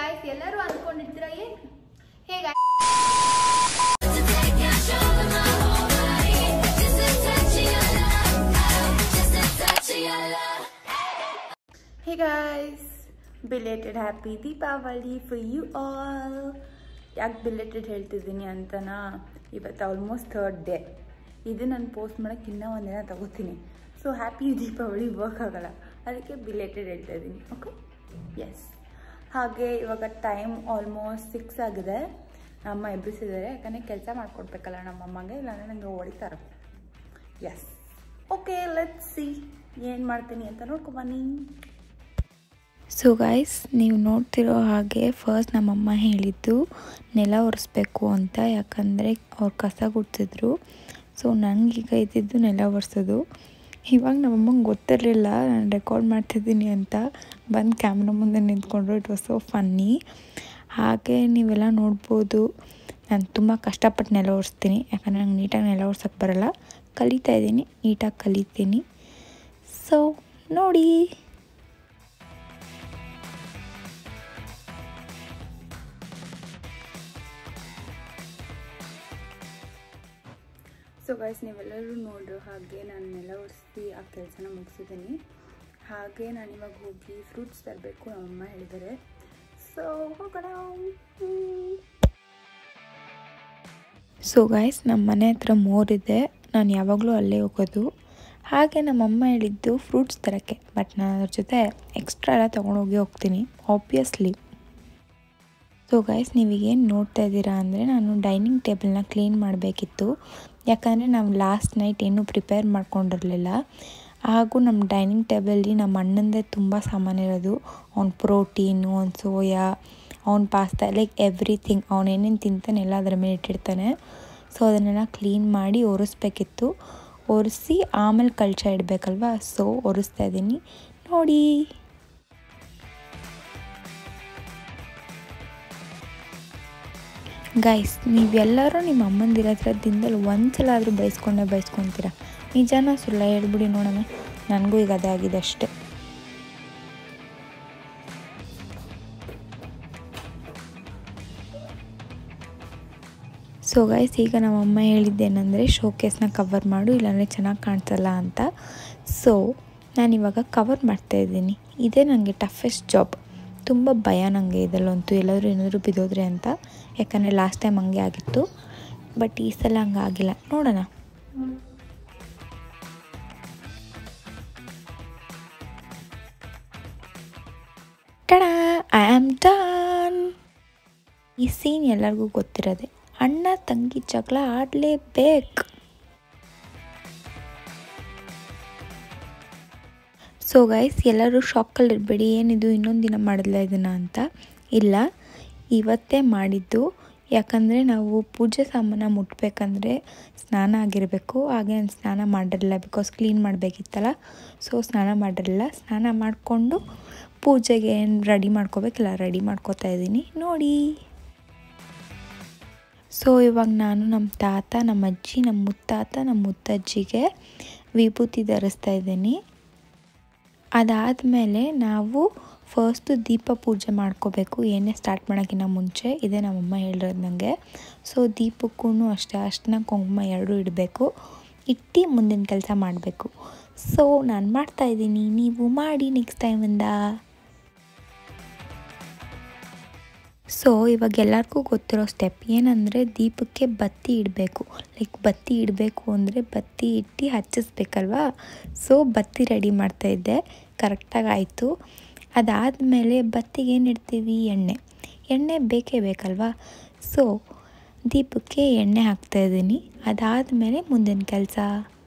guys ಎಲ್ಲರೂ ಅನ್ಕೊಂಡಿರ್ತೀರ ಏನ್ hey hey guys belated happy Deepavali for you all ಯಾಕೆ ಬಿಲೇಟೆಡ್ ಹೇಳ್ತಿದ್ದೀನಿ ಅಂತನಾ ಇವತ್ತು ಆಲ್ಮೋಸ್ಟ್ ಥರ್ಡ್ ಡೇ ಇದು ನಾನು ಪೋಸ್ಟ್ ಮಾಡೋಕ್ಕೆ ಇನ್ನೂ ಒಂದಿನ ತಗೋತೀನಿ ಸೊ ಹ್ಯಾಪಿ ದೀಪಾವಳಿ ವರ್ಕ್ ಆಗಲ್ಲ ಅದಕ್ಕೆ ಬಿಲೇಟೆಡ್ ಹೇಳ್ತಾ ಇದ್ದೀನಿ ಓಕೆ ಎಸ್ ಹಾಗೆ ಇವಾಗ ಟೈಮ್ ಆಲ್ಮೋಸ್ಟ್ ಸಿಕ್ಸ್ ಆಗಿದೆ ಅಮ್ಮ ಎಬ್ಬಿಸಿದ್ದಾರೆ ಯಾಕಂದರೆ ಕೆಲಸ ಮಾಡ್ಕೊಡ್ಬೇಕಲ್ಲ ನಮ್ಮ ಅಮ್ಮಗೆ ಇಲ್ಲಾಂದರೆ ನನಗೆ ಹೊಡಿತಾರೆ ಎಸ್ ಓಕೆ ಲೆಟ್ ಸಿ ಏನು ಮಾಡ್ತೀನಿ ಅಂತ ನೋಡ್ಕೊಬನ್ನಿ ಸೊ ಗೈಸ್ ನೀವು ನೋಡ್ತಿರೋ ಹಾಗೆ ಫಸ್ಟ್ ನಮ್ಮಮ್ಮ ಹೇಳಿದ್ದು ನೆಲ ಒರೆಸ್ಬೇಕು ಅಂತ ಯಾಕಂದರೆ ಅವ್ರು ಕಸ ಗುಡ್ಸಿದ್ರು ಸೊ ನನಗೀಗ ಇದ್ದಿದ್ದು ನೆಲ ಒರೆಸೋದು ಇವಾಗ ನಮ್ಮಮ್ಮಂಗೆ ಗೊತ್ತಿರಲಿಲ್ಲ ನಾನು ರೆಕಾರ್ಡ್ ಮಾಡ್ತಿದ್ದೀನಿ ಅಂತ ಬಂದು ಕ್ಯಾಮ್ರಾ ಮುಂದೆ ನಿಂತ್ಕೊಂಡ್ರು ಇಟ್ ವಾಸ್ ಸೊ ಫನ್ನಿ ಹಾಗೆ ನೀವೆಲ್ಲ ನೋಡ್ಬೋದು ನಾನು ತುಂಬ ಕಷ್ಟಪಟ್ಟು ನೆಲ ಒರೆಸ್ತೀನಿ ಯಾಕಂದರೆ ನಂಗೆ ನೀಟಾಗಿ ನೆಲ ಒರ್ಸೋಕ್ಕೆ ಬರಲ್ಲ ಕಲಿತಾ ಇದ್ದೀನಿ ನೀಟಾಗಿ ಕಲಿತೀನಿ ಸೊ ನೋಡಿ ಸೊ ಗೈಸ್ ನೀವೆಲ್ಲರೂ ನೋಡ್ರು ಹಾಗೆ ನಾನು ನೆಲ ಒರೆಸಿ ಆ ಕೆಲಸನ ಮುಗಿಸಿದ್ದೀನಿ ಹಾಗೆ ನಾನು ಇವಾಗ ಹೋಗಿ ಫ್ರೂಟ್ಸ್ ತರಬೇಕು ನಮ್ಮಮ್ಮ ಹೇಳಿದ್ದಾರೆ ಸೊ ಹೋಗೋಣ ಸೊ ಗೈಸ್ ನಮ್ಮ ಮನೆ ಹತ್ರ ಮೋರಿದೆ ನಾನು ಯಾವಾಗಲೂ ಅಲ್ಲೇ ಹೋಗೋದು ಹಾಗೆ ನಮ್ಮಮ್ಮ ಹೇಳಿದ್ದು ಫ್ರೂಟ್ಸ್ ತರೋಕ್ಕೆ ಬಟ್ ನಾನು ಅದ್ರ ಜೊತೆ ಎಕ್ಸ್ಟ್ರಾ ಎಲ್ಲ ತೊಗೊಂಡೋಗಿ ಹೋಗ್ತೀನಿ ಆಬ್ವಿಯಸ್ಲಿ ಸೊ ಗೈಸ್ ನೀವೀಗೇನು ನೋಡ್ತಾ ಇದ್ದೀರಾ ಅಂದರೆ ನಾನು ಡೈನಿಂಗ್ ಟೇಬಲ್ನ ಕ್ಲೀನ್ ಮಾಡಬೇಕಿತ್ತು ಯಾಕಂದರೆ ನಾವು ಲಾಸ್ಟ್ ನೈಟ್ ಏನೂ ಪ್ರಿಪೇರ್ ಮಾಡ್ಕೊಂಡಿರಲಿಲ್ಲ ಹಾಗೂ ನಮ್ಮ ಡೈನಿಂಗ್ ಟೇಬಲ್ಲಿ ನಮ್ಮ ಅಣ್ಣಂದೇ ತುಂಬ ಸಾಮಾನಿರೋದು ಅವ್ನ ಪ್ರೋಟೀನು ಅವ್ನ ಸೋಯಾ ಅವ್ನ ಪಾಸ್ತಾ ಲೈಕ್ ಎವ್ರಿಥಿಂಗ್ ಅವನೇನೇನು ತಿಂತಾನೆ ಎಲ್ಲ ಅದರ ಮೇಲೆ ಇಟ್ಟಿರ್ತಾನೆ ಸೊ ಅದನ್ನೆಲ್ಲ ಕ್ಲೀನ್ ಮಾಡಿ ಒರೆಸ್ಬೇಕಿತ್ತು ಒರೆಸಿ ಆಮೇಲೆ ಕಳಶ ಇಡಬೇಕಲ್ವಾ ಸೊ ಒರೆಸ್ತಾ ಇದ್ದೀನಿ ನೋಡಿ ಗೈಸ್ ನೀವೆಲ್ಲರೂ ನಿಮ್ಮ ಅಮ್ಮಂದಿರ ಹತ್ರ ದಿನದಲ್ಲಿ ಒಂದ್ಸಲ ಆದರೂ ಬಯಸ್ಕೊಂಡೇ ಬಯಸ್ಕೊತೀರ ನಿಜಾನ ಸುಳ್ಳ ಹೇಳ್ಬಿಡಿ ನೋಡೋಣ ನನಗೂ ಈಗ ಅದೇ ಆಗಿದೆ ಅಷ್ಟೆ ಸೊ ಗೈಸ್ ಈಗ ನಮ್ಮಮ್ಮ ಹೇಳಿದ್ದೇನೆಂದರೆ ಶೋಕೇಸ್ನ ಕವರ್ ಮಾಡು ಇಲ್ಲಾಂದರೆ ಚೆನ್ನಾಗಿ ಕಾಣಿಸಲ್ಲ ಅಂತ ಸೊ ನಾನಿವಾಗ ಕವರ್ ಮಾಡ್ತಾಯಿದ್ದೀನಿ ಇದೇ ನನಗೆ ಟಫೆಸ್ಟ್ ಜಾಬ್ ತುಂಬ ಭಯ ನನಗೆ ಇದರಲ್ಲಂತೂ ಎಲ್ಲಾದರೂ ಏನಾದರೂ ಬಿದ್ದೋದ್ರೆ ಅಂತ ಯಾಕಂದರೆ ಲಾಸ್ಟ್ ಟೈಮ್ ಹಂಗೆ ಆಗಿತ್ತು ಬಟ್ ಈ ಸಲ ಹಂಗೆ ಆಗಿಲ್ಲ ನೋಡೋಣ ಟಡಾ ಐ ಆಮ್ ಡನ್ ಈ ಸೀನ್ ಎಲ್ಲರಿಗೂ ಗೊತ್ತಿರೋದೆ ಅಣ್ಣ ತಂಗಿ ಜಗಳ ಆಡಲೇಬೇಕು ಸೊ ಗೈಸ್ ಎಲ್ಲರೂ ಶಾಕಲ್ಲಿರಬೇಡಿ ಏನಿದು ಇನ್ನೊಂದು ದಿನ ಮಾಡಿದ್ಲ ಇದನ್ನು ಅಂತ ಇಲ್ಲ ಇವತ್ತೇ ಮಾಡಿದ್ದು ಯಾಕಂದರೆ ನಾವು ಪೂಜೆ ಸಾಮಾನ ಮುಟ್ಬೇಕಂದ್ರೆ ಸ್ನಾನ ಆಗಿರಬೇಕು ಹಾಗೆ ನಾನು ಸ್ನಾನ ಮಾಡಿರಲಿಲ್ಲ ಬಿಕಾಸ್ ಕ್ಲೀನ್ ಮಾಡಬೇಕಿತ್ತಲ್ಲ ಸೊ ಸ್ನಾನ ಮಾಡಿರಲಿಲ್ಲ ಸ್ನಾನ ಮಾಡಿಕೊಂಡು ಪೂಜೆಗೆ ಏನು ರೆಡಿ ಮಾಡ್ಕೋಬೇಕಿಲ್ಲ ರೆಡಿ ಮಾಡ್ಕೋತಾ ಇದ್ದೀನಿ ನೋಡಿ ಸೊ ಇವಾಗ ನಾನು ನಮ್ಮ ತಾತ ನಮ್ಮ ಅಜ್ಜಿ ನಮ್ಮ ಮುತ್ತಾತ ನಮ್ಮ ಮುತ್ತಜ್ಜಿಗೆ ವಿಭೂತಿ ಧರಿಸ್ತಾ ಇದ್ದೀನಿ ಅದಾದಮೇಲೆ ನಾವು ಫಸ್ಟು ದೀಪ ಪೂಜೆ ಮಾಡ್ಕೋಬೇಕು ಏನೇ ಸ್ಟಾರ್ಟ್ ಮಾಡೋಕ್ಕಿಂತ ಮುಂಚೆ ಇದೇ ನಮ್ಮಮ್ಮ ಹೇಳಿರೋದು ನನಗೆ ಸೊ ದೀಪಕ್ಕೂ ಅಷ್ಟೇ ಅಷ್ಟನ್ನ ಕುಂಕುಮ ಎರಡೂ ಇಡಬೇಕು ಇಟ್ಟು ಮುಂದಿನ ಕೆಲಸ ಮಾಡಬೇಕು ಸೊ ನಾನು ಮಾಡ್ತಾಯಿದ್ದೀನಿ ನೀವು ಮಾಡಿ ನೆಕ್ಸ್ಟ್ ಟೈಮಿಂದ ಸೊ ಇವಾಗ ಎಲ್ಲರಿಗೂ ಗೊತ್ತಿರೋ ಸ್ಟೆಪ್ ಏನಂದರೆ ದೀಪಕ್ಕೆ ಬತ್ತಿ ಇಡಬೇಕು ಲೈಕ್ ಬತ್ತಿ ಇಡಬೇಕು ಅಂದರೆ ಬತ್ತಿ ಇಟ್ಟು ಹಚ್ಚಿಸ್ಬೇಕಲ್ವಾ ಸೊ ಬತ್ತಿ ರೆಡಿ ಮಾಡ್ತಾಯಿದ್ದೆ ಕರೆಕ್ಟಾಗಿ ಆಯಿತು ಅದಾದಮೇಲೆ ಬತ್ತಿಗೆ ಏನು ಇಡ್ತೀವಿ ಎಣ್ಣೆ ಎಣ್ಣೆ ಬೇಕೇ ಬೇಕಲ್ವಾ ಸೊ ದೀಪಕ್ಕೆ ಎಣ್ಣೆ ಹಾಕ್ತಾಯಿದ್ದೀನಿ ಅದಾದಮೇಲೆ ಮುಂದಿನ ಕೆಲಸ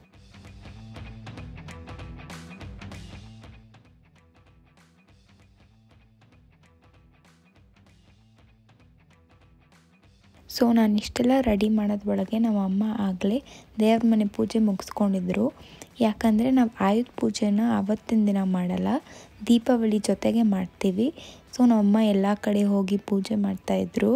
ಸೊ ನಾನು ಇಷ್ಟೆಲ್ಲ ರೆಡಿ ಮಾಡೋದ್ರೊಳಗೆ ನಮ್ಮ ಅಮ್ಮ ಆಗಲೇ ದೇವ್ರ ಮನೆ ಪೂಜೆ ಮುಗಿಸ್ಕೊಂಡಿದ್ರು ಯಾಕಂದರೆ ನಾವು ಆಯುಧ ಪೂಜೆನ ಆವತ್ತಿನ ದಿನ ಮಾಡಲ್ಲ ದೀಪಾವಳಿ ಜೊತೆಗೆ ಮಾಡ್ತೀವಿ ಸೊ ನಮ್ಮಮ್ಮ ಎಲ್ಲ ಕಡೆ ಹೋಗಿ ಪೂಜೆ ಮಾಡ್ತಾಯಿದ್ರು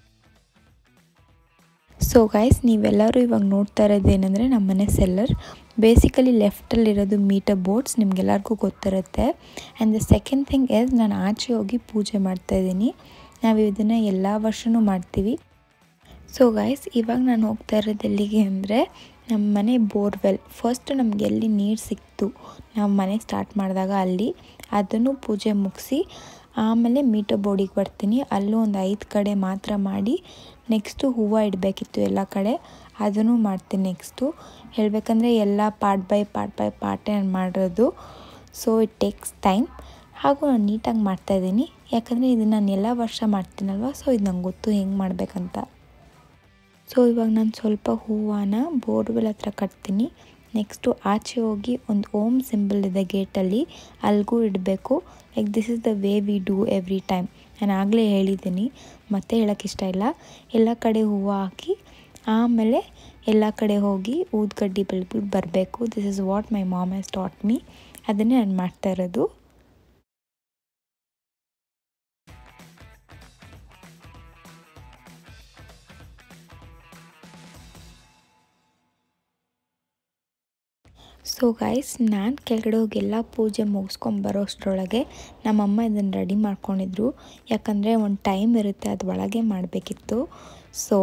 ಸೊ ಗೈಸ್ ನೀವೆಲ್ಲರೂ ಇವಾಗ ನೋಡ್ತಾ ಇರೋದೇನೆಂದರೆ ನಮ್ಮನೆ ಸೆಲ್ಲರ್ ಬೇಸಿಕಲಿ ಲೆಫ್ಟಲ್ಲಿರೋದು ಮೀಟರ್ ಬೋರ್ಡ್ಸ್ ನಿಮಗೆಲ್ಲರಿಗೂ ಗೊತ್ತಿರುತ್ತೆ and the second thing is ನಾನು ಆಚೆ ಹೋಗಿ ಪೂಜೆ ಮಾಡ್ತಾಯಿದ್ದೀನಿ ನಾವು ಇದನ್ನು ಎಲ್ಲ ವರ್ಷವೂ ಮಾಡ್ತೀವಿ ಸೊ ಗೈಸ್ ಇವಾಗ ನಾನು ಹೋಗ್ತಾ ಇರೋದು ಎಲ್ಲಿಗೆ ಅಂದರೆ ನಮ್ಮ ಮನೆ ಬೋರ್ವೆಲ್ ಫಸ್ಟ್ ನಮ್ಗೆ ಎಲ್ಲಿ ನೀರು ಸಿಕ್ತು ನಾವು ಮನೆ ಸ್ಟಾರ್ಟ್ ಮಾಡಿದಾಗ ಅಲ್ಲಿ ಅದನ್ನು ಪೂಜೆ ಮುಗಿಸಿ ಆಮೇಲೆ ಮೀಟರ್ ಬೋರ್ಡಿಗೆ ಬರ್ತೀನಿ ಅಲ್ಲೂ ಒಂದು ಐದು ಕಡೆ ಮಾತ್ರ ಮಾಡಿ ನೆಕ್ಸ್ಟು ಹೂವು ಇಡಬೇಕಿತ್ತು ಎಲ್ಲ ಕಡೆ ಅದನ್ನು ಮಾಡ್ತೀನಿ ನೆಕ್ಸ್ಟು ಹೇಳಬೇಕಂದ್ರೆ ಎಲ್ಲ ಪಾರ್ಟ್ ಬೈ ಪಾರ್ಟ್ ಬೈ ಪಾರ್ಟೇ ನಾನು ಮಾಡಿರೋದು ಸೊ ಇಟ್ ಟೇಕ್ಸ್ ಟೈಮ್ ಹಾಗೂ ನಾನು ನೀಟಾಗಿ ಮಾಡ್ತಾಯಿದ್ದೀನಿ ಯಾಕಂದರೆ ಇದನ್ನು ನಾನು ಎಲ್ಲ ವರ್ಷ ಮಾಡ್ತೀನಲ್ವ ಸೊ ಇದು ನಂಗೆ ಗೊತ್ತು ಹೆಂಗೆ ಮಾಡಬೇಕಂತ ಸೊ ಇವಾಗ ನಾನು ಸ್ವಲ್ಪ ಹೂವನ್ನ ಬೋರ್ವೆಲ್ ಹತ್ರ ಕಟ್ತೀನಿ ನೆಕ್ಸ್ಟು ಆಚೆ ಹೋಗಿ ಒಂದು ಓಮ್ ಸಿಂಬಲ್ ಇದೆ ಗೇಟಲ್ಲಿ ಅಲ್ಲಿಗೂ ಇಡಬೇಕು like this is the way we do every time ನಾನು ಆಗಲೇ ಹೇಳಿದ್ದೀನಿ ಮತ್ತೆ ಹೇಳೋಕ್ಕೆ ಇಷ್ಟ ಇಲ್ಲ ಎಲ್ಲ ಕಡೆ ಹೂವು ಹಾಕಿ ಆಮೇಲೆ ಎಲ್ಲ ಕಡೆ ಹೋಗಿ ಊದ್ಗಡ್ಡಿ ಬೆಳ್ಬಿಟ್ಟು ಬರಬೇಕು this is what my mom has taught me ಅದನ್ನೇ ನಾನು ಮಾಡ್ತಾ ಇರೋದು ಸೊ ಗೈಸ್ ನಾನು ಕೆಳಗಡೆ ಹೋಗಿ ಎಲ್ಲ ಪೂಜೆ ಮುಗಿಸ್ಕೊಂಬರೋ ಅಷ್ಟರೊಳಗೆ ನಮ್ಮಮ್ಮ ಇದನ್ನು ರೆಡಿ ಮಾಡ್ಕೊಂಡಿದ್ರು ಯಾಕಂದರೆ ಒಂದು ಟೈಮ್ ಇರುತ್ತೆ ಅದು ಒಳಗೆ ಮಾಡಬೇಕಿತ್ತು ಸೊ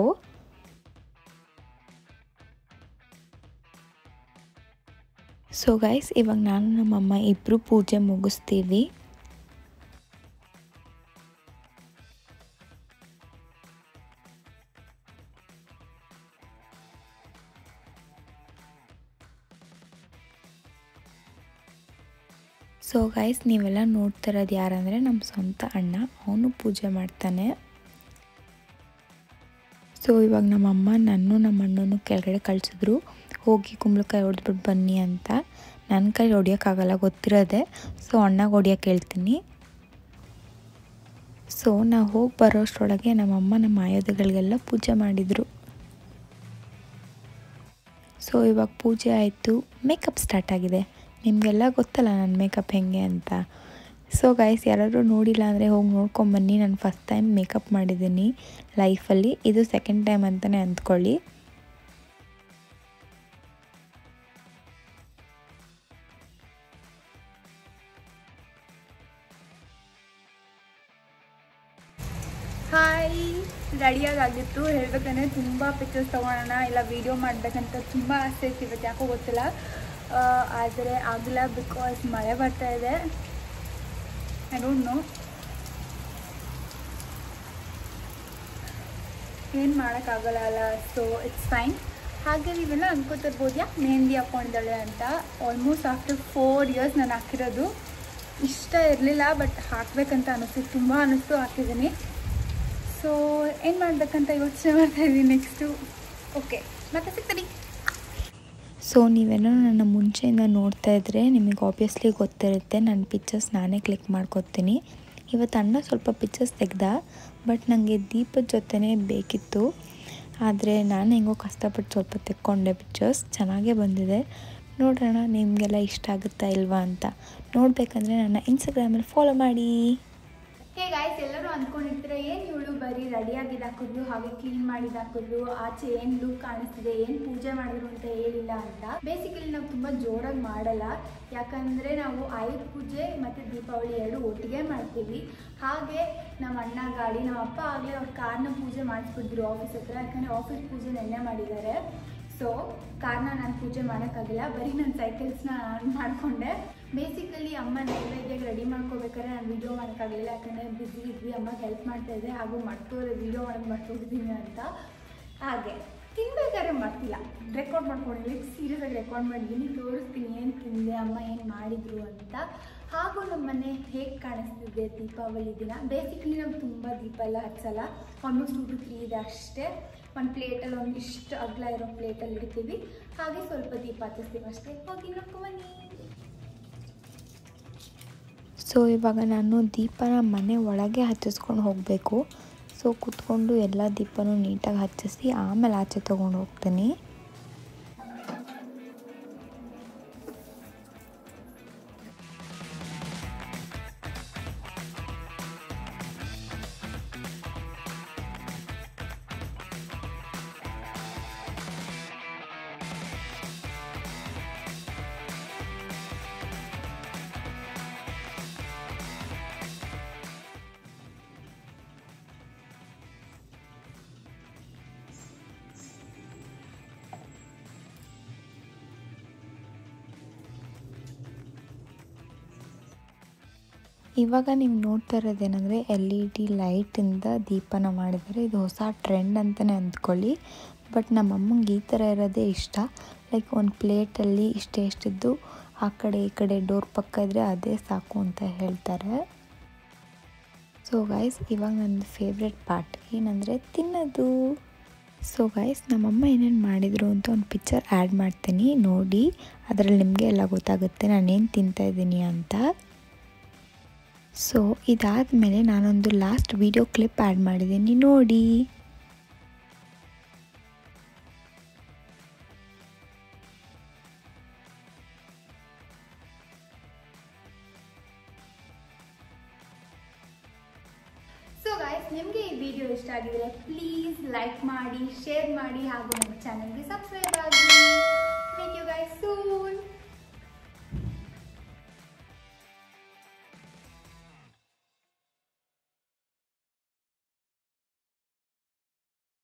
ಸೊ ಗೈಸ್ ಇವಾಗ ನಾನು ನಮ್ಮಮ್ಮ ಇಬ್ಬರು ಪೂಜೆ ಮುಗಿಸ್ತೀವಿ ಸೊ ಗೈಸ್ ನೀವೆಲ್ಲ ನೋಡ್ತಾ ಇರೋದು ಯಾರಂದರೆ ನಮ್ಮ ಸ್ವಂತ ಅಣ್ಣ ಅವನು ಪೂಜೆ ಮಾಡ್ತಾನೆ ಸೊ ಇವಾಗ ನಮ್ಮಮ್ಮ ನಾನು ನಮ್ಮ ಅಣ್ಣನೂ ಕೆಳಗಡೆ ಕಳಿಸಿದ್ರು ಹೋಗಿ ಕುಂಬಳಕಾಯಿ ಹೊಡೆದ್ಬಿಟ್ಟು ಬನ್ನಿ ಅಂತ ನನ್ನ ಕೈ ಹೊಡಿಯೋಕ್ಕಾಗಲ್ಲ ಗೊತ್ತಿರೋದೆ ಸೊ ಅಣ್ಣಗೆ ಹೊಡಿಯೋಕೆ ಹೇಳ್ತೀನಿ ಸೊ ನಾವು ಹೋಗಿ ಬರೋಷ್ಟರೊಳಗೆ ನಮ್ಮಮ್ಮ ನಮ್ಮ ಆಯೋಧಗಳಿಗೆಲ್ಲ ಪೂಜೆ ಮಾಡಿದರು ಸೊ ಇವಾಗ ಪೂಜೆ ಆಯಿತು ಮೇಕಪ್ ಸ್ಟಾರ್ಟ್ ಆಗಿದೆ ನಿಮಗೆಲ್ಲ ಗೊತ್ತಲ್ಲ ನನ್ನ ಮೇಕಪ್ ಹೆಂಗೆ ಅಂತ ಸೊ ಗೈಸ್ ಯಾರಾದರೂ ನೋಡಿಲ್ಲ ಅಂದರೆ ಹೋಗಿ ನೋಡ್ಕೊಂಬನ್ನಿ ನಾನು ಫಸ್ಟ್ ಟೈಮ್ ಮೇಕಪ್ ಮಾಡಿದ್ದೀನಿ ಲೈಫಲ್ಲಿ ಇದು ಸೆಕೆಂಡ್ ಟೈಮ್ ಅಂತಲೇ ಅಂದ್ಕೊಳ್ಳಿ ಹಾಯ್ ರೆಡಿಯಾಗಿತ್ತು ಹೇಳ್ಬೇಕಂದ್ರೆ ತುಂಬ ಪಿಕ್ಚರ್ಸ್ ತೊಗೊಳೋಣ ಇಲ್ಲ ವೀಡಿಯೋ ಮಾಡಬೇಕಂತ ತುಂಬ ಆಸೆ ಇತ್ತು ಇವತ್ತು ಯಾಕೋ ಗೊತ್ತಿಲ್ಲ ಆದರೆ ಆಗಿಲ್ಲ ಬಿಕಾಸ್ ಮಳೆ ಬರ್ತಾ ಇದೆ ಐ ಡೋಂಟ್ ನೋ ಏನು ಮಾಡೋಕ್ಕಾಗಲ್ಲ ಅಲ್ಲ ಸೊ ಇಟ್ಸ್ ಫೈನ್ ಹಾಗೆ ನೀವೆಲ್ಲ ಅನ್ಕೋತಿರ್ಬೋದು ಯಾಕೆ ಮೆಹಂದಿ ಹಾಕ್ಕೊಂಡಿದ್ದಾಳೆ ಅಂತ ಆಲ್ಮೋಸ್ಟ್ ಆಫ್ಟರ್ ಫೋರ್ ಇಯರ್ಸ್ ನಾನು ಹಾಕಿರೋದು ಇಷ್ಟ ಇರಲಿಲ್ಲ ಬಟ್ ಹಾಕಬೇಕಂತ ಅನ್ನಿಸ್ತು ತುಂಬ ಅನ್ನಿಸ್ತು ಹಾಕಿದ್ದೀನಿ ಸೊ ಏನು ಮಾಡಬೇಕಂತ ಯೋಚನೆ ಮಾಡ್ತಾ ಇದ್ದೀನಿ ನೆಕ್ಸ್ಟು ಓಕೆ ಮತ್ತೆ ಸಿಗ್ತೀನಿ ಸೊ ನೀವೇನೋ ನನ್ನ ಮುಂಚೆಯಿಂದ ನೋಡ್ತಾ ಇದ್ದರೆ ನಿಮಗೆ ಆಬ್ವಿಯಸ್ಲಿ ಗೊತ್ತಿರುತ್ತೆ ನನ್ನ ಪಿಕ್ಚರ್ಸ್ ನಾನೇ ಕ್ಲಿಕ್ ಮಾಡ್ಕೊತೀನಿ ಇವತ್ತು ಅಣ್ಣ ಸ್ವಲ್ಪ ಪಿಕ್ಚರ್ಸ್ ತೆಗ್ದ ಬಟ್ ನನಗೆ ದೀಪದ ಜೊತೆನೇ ಬೇಕಿತ್ತು ಆದರೆ ನಾನು ಹೆಂಗೋ ಕಷ್ಟಪಟ್ಟು ಸ್ವಲ್ಪ ತೆಕ್ಕೊಂಡೆ ಪಿಕ್ಚರ್ಸ್ ಚೆನ್ನಾಗೇ ಬಂದಿದೆ ನೋಡೋಣ ನಿಮಗೆಲ್ಲ ಇಷ್ಟ ಆಗುತ್ತಾ ಇಲ್ವಾ ಅಂತ ನೋಡಬೇಕಂದ್ರೆ ನನ್ನ ಇನ್ಸ್ಟಾಗ್ರಾಮಲ್ಲಿ ಫಾಲೋ ಮಾಡಿ ಹೇ ಗಾಯ್ಸ್ ಎಲ್ಲರೂ ಅಂದ್ಕೊಂಡಿರ್ತಾರೆ ಏನು ಇವಳು ಬರೀ ರೆಡಿಯಾಗಿದ್ದು ಹಾಕಿದ್ಲು ಹಾಗೆ ಕ್ಲೀನ್ ಮಾಡಿದ್ದು ಹಾಕಿದ್ಲು ಆಚೆ ಏನು ಲುಕ್ ಕಾಣಿಸ್ತಿದೆ ಏನು ಪೂಜೆ ಮಾಡಿದ್ರು ಅಂತ ಹೇಳಿಲ್ಲ ಅಂತ ಬೇಸಿಕಲಿ ನಾವು ತುಂಬ ಜೋರಾಗಿ ಮಾಡಲ್ಲ ಯಾಕಂದರೆ ನಾವು ಆಯುಧ ಪೂಜೆ ಮತ್ತು ದೀಪಾವಳಿ ಎರಡು ಒಟ್ಟಿಗೆ ಮಾಡ್ತೀವಿ ಹಾಗೆ ನಮ್ಮ ಅಣ್ಣ ಗಾಡಿ ನಮ್ಮ ಅಪ್ಪ ಆಗಲೇ ಅವ್ರ ಕಾರ್ನ ಪೂಜೆ ಮಾಡಿಸ್ಬಿಟ್ಟಿದ್ರು ಆಫೀಸ್ ಹತ್ರ ಯಾಕಂದರೆ ಆಫೀಸ್ ಪೂಜೆ ನೆನ್ನೆ ಮಾಡಿದ್ದಾರೆ ಸೊ ಕಾರ್ನ ನಾನು ಪೂಜೆ ಮಾಡೋಕ್ಕಾಗಿಲ್ಲ ಬರೀ ನನ್ನ ಸೈಕಲ್ಸ್ನ ಮಾಡಿಕೊಂಡೆ ಬೇಸಿಕಲಿ ಅಮ್ಮ ನೈವೇದ್ಯಕ್ಕೆ ರೆಡಿ ಮಾಡ್ಕೋಬೇಕಾದ್ರೆ ನಾನು ವೀಡಿಯೋ ಮಾಡೋಕ್ಕಾಗಲಿಲ್ಲ ಯಾಕಂದರೆ ಬ್ಯುಸಿ ಇದ್ವಿ ಅಮ್ಮಗೆ ಹೆಲ್ಪ್ ಮಾಡ್ತಾ ಇದ್ದೆ ಹಾಗೂ ಮರ್ತೋದೆ ವೀಡಿಯೋ ಮಾಡೋದು ಮರ್ತೋಗಿದ್ದೀನಿ ಅಂತ ಹಾಗೆ ತಿನ್ಬೇಕಾದ್ರೆ ಮಾಡ್ತಿಲ್ಲ ರೆಕಾರ್ಡ್ ಮಾಡ್ಕೊಂಡಿದ್ದೀನಿ ಸೀರಿಯಸ್ ಆಗಿ ರೆಕಾರ್ಡ್ ಮಾಡಿದ್ದೀನಿ ತೋರಿಸ್ತೀನಿ ಏನು ತಿಂದೆ ಅಮ್ಮ ಏನು ಮಾಡಿದ್ರು ಅಂತ ಹಾಗೂ ನಮ್ಮ ಮನೆ ಹೇಗೆ ಕಾಣಿಸ್ತಿದೆ ದೀಪಾವಳಿ ದಿನ ಬೇಸಿಕಲಿ ನಾವು ತುಂಬ ದೀಪ ಎಲ್ಲ ಹಚ್ಚಲ್ಲ ಆಲ್ಮೋಸ್ಟ್ ಟು ಟು ತ್ರೀ ಇದೆ ಅಷ್ಟೇ ಒಂದು ಪ್ಲೇಟಲ್ಲಿ ಒಂದು ಇಷ್ಟು ಅಗಲ ಇರೋ ಪ್ಲೇಟಲ್ಲಿ ಇಡ್ತೀವಿ ಹಾಗೆ ಸ್ವಲ್ಪ ದೀಪ ಹಚ್ಚಿಸ್ತೀವಿ ಅಷ್ಟೇ ಹೋಗಿ ನೋಡ್ಕೊಂಬನ್ನಿ ಸೊ ಇವಾಗ ನಾನು ದೀಪನ ಮನೆ ಒಳಗೆ ಹಚ್ಚಿಸ್ಕೊಂಡು ಹೋಗಬೇಕು ಸೊ ಕುತ್ಕೊಂಡು ಎಲ್ಲ ದೀಪನೂ ನೀಟಾಗಿ ಹಚ್ಚಿಸಿ ಆಮೇಲೆ ಆಚೆ ತೊಗೊಂಡು ಹೋಗ್ತೀನಿ ಇವಾಗ ನೀವು ನೋಡ್ತಾ ಇರೋದೇನೆಂದರೆ ಎಲ್ ಇ ಡಿ ಲೈಟಿಂದ ದೀಪನ ಮಾಡಿದ್ದಾರೆ ಇದು ಹೊಸ ಟ್ರೆಂಡ್ ಅಂತಲೇ ಅಂದ್ಕೊಳ್ಳಿ ಬಟ್ ನಮ್ಮ ಅಮ್ಮಂಗೆ ಈ ಥರ ಇರೋದೇ ಇಷ್ಟ ಲೈಕ್ ಒಂದು ಪ್ಲೇಟಲ್ಲಿ ಇಷ್ಟೇ ಇಷ್ಟಿದ್ದು ಆ ಕಡೆ ಈ ಕಡೆ ಡೋರ್ ಪಕ್ಕ ಇದ್ದರೆ ಅದೇ ಸಾಕು ಅಂತ ಹೇಳ್ತಾರೆ ಸೊ ಗೈಸ್ ಇವಾಗ ನನ್ನ ಫೇವ್ರೆಟ್ ಪಾರ್ಟ್ ಏನಂದರೆ ತಿನ್ನೋದು ಸೊ ಗೈಸ್ ನಮ್ಮಮ್ಮ ಏನೇನು ಮಾಡಿದರು ಅಂತ ಒಂದು ಪಿಕ್ಚರ್ ಆ್ಯಡ್ ಮಾಡ್ತೀನಿ ನೋಡಿ ಅದರಲ್ಲಿ ನಿಮಗೆ ಎಲ್ಲ ಗೊತ್ತಾಗುತ್ತೆ ನಾನೇನು ತಿಂತಾಯಿದ್ದೀನಿ ಅಂತ ಸೊ ಇದಾದಮೇಲೆ ನಾನೊಂದು ಲಾಸ್ಟ್ ವಿಡಿಯೋ ಕ್ಲಿಪ್ ಆ್ಯಡ್ ಮಾಡಿದ್ದೀನಿ ನೋಡಿ ಸೊ ಗಾಯ್ಸ್ ನಿಮಗೆ ಈ ವಿಡಿಯೋ ಇಷ್ಟ ಆಗಿದ್ರೆ ಪ್ಲೀಸ್ ಲೈಕ್ ಮಾಡಿ ಶೇರ್ ಮಾಡಿ ಹಾಗೂ ನಮ್ಮ ಚಾನಲ್ಗೆ ಸಬ್ಸ್ಕ್ರೈಬ್